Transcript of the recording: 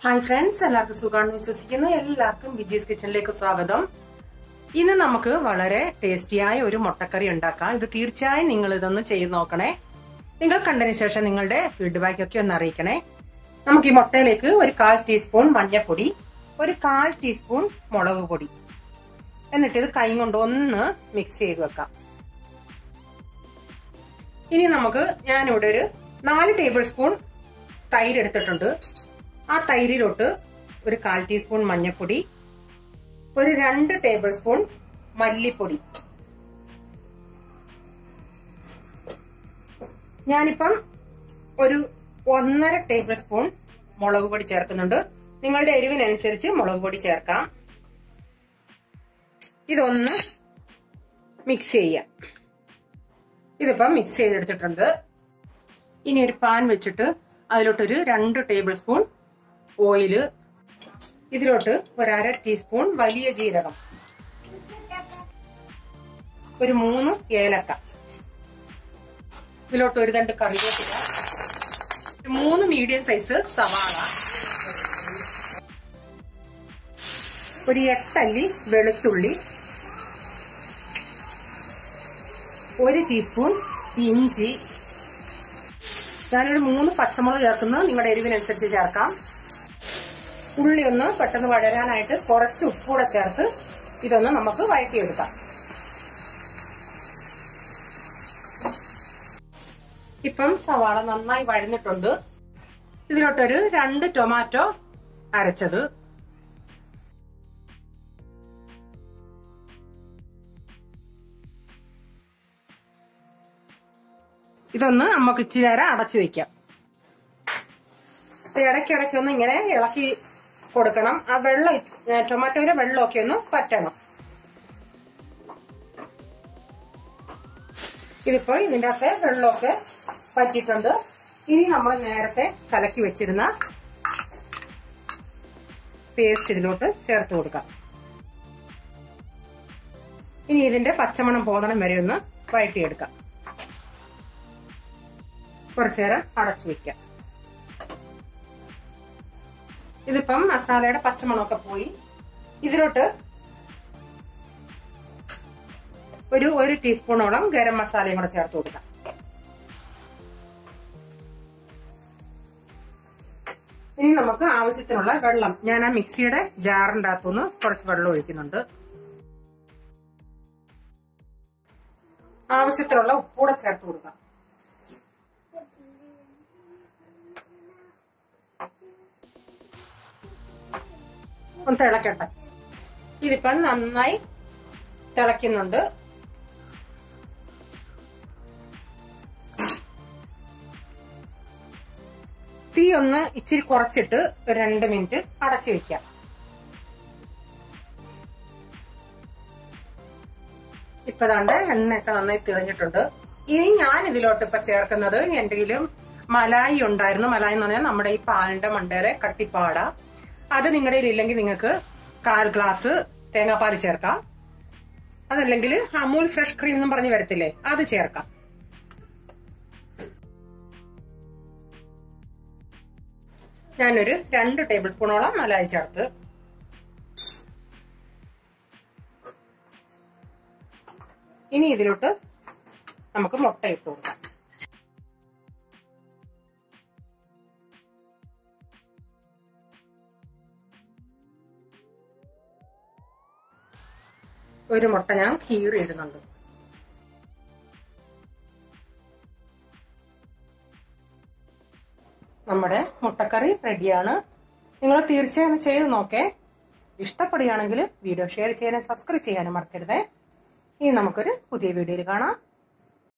hi friends എല്ലാവർക്കും സുഖമാണെന്ന് വിശ്വസിക്കുന്നു എല്ലാവർക്കും വിജീസ് കിച്ചണിലേക്ക് സ്വാഗതം ഇന്ന് നമുക്ക് വളരെ ടേസ്റ്റിയായ ഒരു മുട്ടക്കറി ഉണ്ടാക്കാം ഇത് തീർച്ചയായും നിങ്ങൾ ഇതൊന്ന് ചെയ്ത് നോക്കണേ നിങ്ങൾ കണ്ടതിന് ശേഷം നിങ്ങളുടെ ഫീഡ്ബാക്ക് ഒക്കെ ഒന്ന് അറിയിക്കണേ നമുക്ക് ഈ മുട്ടയിലേക്ക് ഒരു കാൽ ടീസ്പൂൺ മഞ്ഞൾപ്പൊടി ഒരു കാൽ ടീസ്പൂൺ മുളക് പൊടി എന്നിട്ട് ഇത് കൈ കൊണ്ട് ഒന്ന് മിക്സ് ചെയ്ത് വെക്കാം ഇനി നമുക്ക് ഞാനിവിടെ ഒരു നാല് ടേബിൾ സ്പൂൺ തൈര് എടുത്തിട്ടുണ്ട് ആ തൈരിലോട്ട് ഒരു കാൽ ടീസ്പൂൺ മഞ്ഞൾപ്പൊടി ഒരു രണ്ട് ടേബിൾ സ്പൂൺ മല്ലിപ്പൊടി ഞാനിപ്പം ഒരു ഒന്നര ടേബിൾ സ്പൂൺ മുളക് പൊടി ചേർക്കുന്നുണ്ട് നിങ്ങളുടെ എരിവിനനുസരിച്ച് മുളക് പൊടി ചേർക്കാം ഇതൊന്ന് മിക്സ് ചെയ്യാം ഇതിപ്പം മിക്സ് ചെയ്തെടുത്തിട്ടുണ്ട് ഇനി ഒരു പാൻ വെച്ചിട്ട് അതിലോട്ടൊരു രണ്ട് ടേബിൾ സ്പൂൺ ഓയില് ഇതിലോട്ട് ഒരു അര ടീസ്പൂൺ വലിയ ജീരകം ഒരു മൂന്ന് ഏലക്ക ഇതിലോട്ട് ഒരു രണ്ട് കറിവേപ്പില ഒരു മൂന്ന് മീഡിയം സൈസ് സവാള ഒരു എട്ടല്ലി വെളുത്തുള്ളി ഒരു ടീസ്പൂൺ ഇഞ്ചി ഞാനൊരു മൂന്ന് പച്ചമുളക് ചേർക്കുന്നു നിങ്ങളുടെ എരിവിനനുസരിച്ച് ചേർക്കാം ഉള്ളി ഒന്ന് പെട്ടെന്ന് വഴരാനായിട്ട് കുറച്ച് ഉപ്പൂടെ ചേർത്ത് ഇതൊന്ന് നമുക്ക് വഴറ്റിയെടുക്കാം ഇപ്പം സവാള നന്നായി വഴന്നിട്ടുണ്ട് ഇതിലോട്ടൊരു രണ്ട് ടൊമാറ്റോ അരച്ചത് ഇതൊന്ന് നമുക്ക് ഇച്ചിരി നേരം അടച്ചു വെക്കാം ഇടയ്ക്കിടയ്ക്ക് ഒന്ന് ഇങ്ങനെ ഇളക്കി കൊടുക്കണം ആ വെള്ളം ടൊമാറ്റോയിലെ വെള്ളമൊക്കെ ഒന്ന് പറ്റണം ഇതിപ്പോ ഇതിൻ്റെ അകത്തെ വെള്ളമൊക്കെ പറ്റിയിട്ടുണ്ട് ഇനി നമ്മൾ നേരത്തെ കലക്കി വെച്ചിരുന്ന പേസ്റ്റ് ഇതിലോട്ട് ചേർത്ത് കൊടുക്കാം ഇനി ഇതിന്റെ പച്ചമണം പോകണം വരെ ഒന്ന് വഴറ്റിയെടുക്കാം കുറച്ചു നേരം അടച്ചു വെക്കാം ഇതിപ്പം മസാലയുടെ പച്ചമണമൊക്കെ പോയി ഇതിലോട്ട് ഒരു ഒരു ടീസ്പൂണോളം ഗരം മസാലയും കൂടെ ചേർത്ത് കൊടുക്കാം ഇനി നമുക്ക് ആവശ്യത്തിനുള്ള വെള്ളം ഞാൻ ആ മിക്സിയുടെ ജാറിൻ്റെ അകത്തുനിന്ന് കുറച്ച് വെള്ളം ഒഴിക്കുന്നുണ്ട് ആവശ്യത്തിനുള്ള ഉപ്പൂടെ ചേർത്ത് കൊടുക്കാം ഒന്ന് തിളക്കട്ടെ ഇതിപ്പം നന്നായി തിളയ്ക്കുന്നുണ്ട് തീ ഒന്ന് ഇച്ചിരി കുറച്ചിട്ട് ഒരു രണ്ട് മിനിറ്റ് അടച്ചു വെക്കാം ഇപ്പൊ ദാണ്ട് എണ്ണയൊക്കെ നന്നായി തിളഞ്ഞിട്ടുണ്ട് ഇനി ഞാൻ ഇതിലോട്ട് ഇപ്പൊ ചേർക്കുന്നത് എന്തെങ്കിലും മലായി ഉണ്ടായിരുന്നു മലായി എന്ന് പറഞ്ഞാൽ നമ്മുടെ ഈ പാലിന്റെ മണ്ടയിലെ കട്ടിപ്പാട അത് നിങ്ങളുടെ ഇല്ലെങ്കിൽ നിങ്ങൾക്ക് കാൽ ഗ്ലാസ് തേങ്ങാപ്പാൽ ചേർക്കാം അതല്ലെങ്കിൽ അമൂൽ ഫ്രഷ് ക്രീം എന്നും പറഞ്ഞ് വരത്തില്ലേ അത് ചേർക്കാം ഞാനൊരു രണ്ട് ടേബിൾ സ്പൂണോളം മലായി ചേർത്ത് ഇനി ഇതിലോട്ട് നമുക്ക് മുട്ട ഇട്ട് കൊടുക്കാം ഒരു മുട്ട ഞാൻ കീറി ഇടുന്നുണ്ട് നമ്മുടെ മുട്ടക്കറി റെഡിയാണ് നിങ്ങൾ തീർച്ചയായും ചെയ്ത് നോക്കേ ഇഷ്ടപ്പെടുകയാണെങ്കിൽ വീഡിയോ ഷെയർ ചെയ്യാനും സബ്സ്ക്രൈബ് ചെയ്യാനും മറക്കരുതേ ഇനി നമുക്കൊരു പുതിയ വീഡിയോയിൽ കാണാം